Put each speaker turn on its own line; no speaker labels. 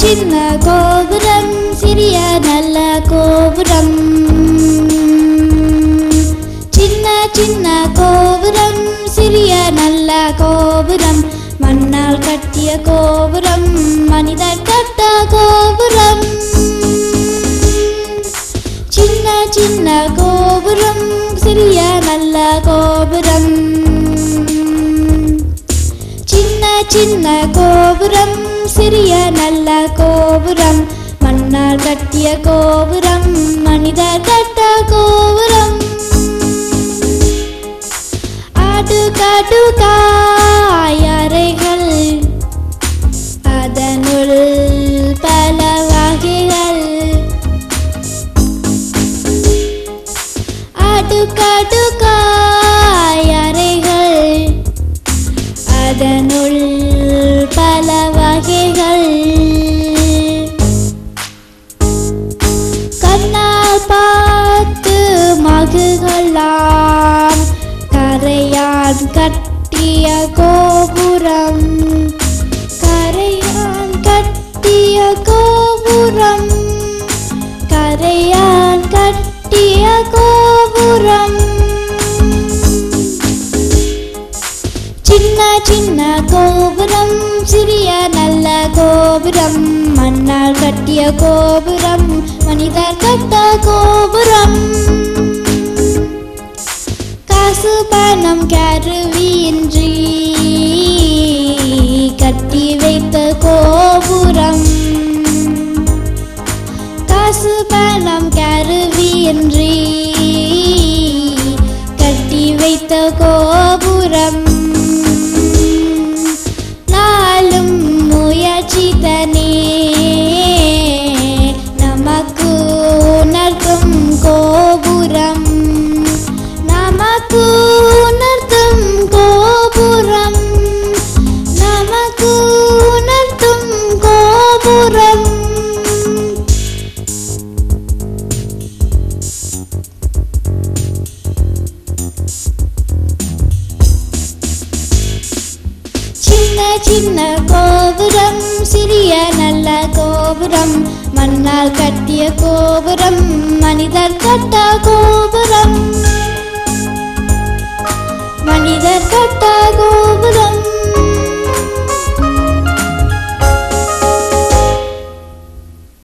சின்ன கோபுரம் சிறிய நல்ல கோபுரம் சின்ன சின்ன கோபுரம் சிறிய நல்ல கோபுரம் மண்ணால் கட்டிய கோபுரம் மனிதர் கட்ட கோபுரம் சின்ன சின்ன கோபுரம் சிறிய நல்ல கோபுரம் சின்ன சின்ன கோபுரம் சிறிய நல்ல கோபுரம் மண்ணால் கட்டிய கோபுரம் மனிதர் கட்ட கோபுரம் ஆடு காடு காயறைகள் அதனுள் பல வகைகள் அடுக்கடுக்காய் அறைகள் அதனுள் பல வகைகள் கண்ணால் பார்த்து மகுகளாம் கரையான் கட்டிய கோபுரம் கரையான் கட்டிய கோபுரம் கரையான் கட்டிய கோபுரம் சின்ன சின்ன கோபுரம் சிறிய நல்ல கோபுரம் மண்ணால் கட்டிய கோபுரம் மனிதர் கட்ட கோபுரம் காசு பணம் கருவியின்றி கட்டி வைத்த கோபுரம் காசு பணம் கருவியின்றி கட்டி வைத்த கோபுரம் நாளும் முயற்சி தனே நமக்கு உணர்த்தும் கோபுரம் நமக்கு உணர்த்தும் கோபுரம் நமக்கு உணர்த்தும் கோபுரம் சின்ன சின்ன கோபுரம் சிறிய நல்ல கோபுரம் மண்ணால் கட்டிய கோபுரம் மனிதர் கட்ட கோபுரம் மனிதர் கட்ட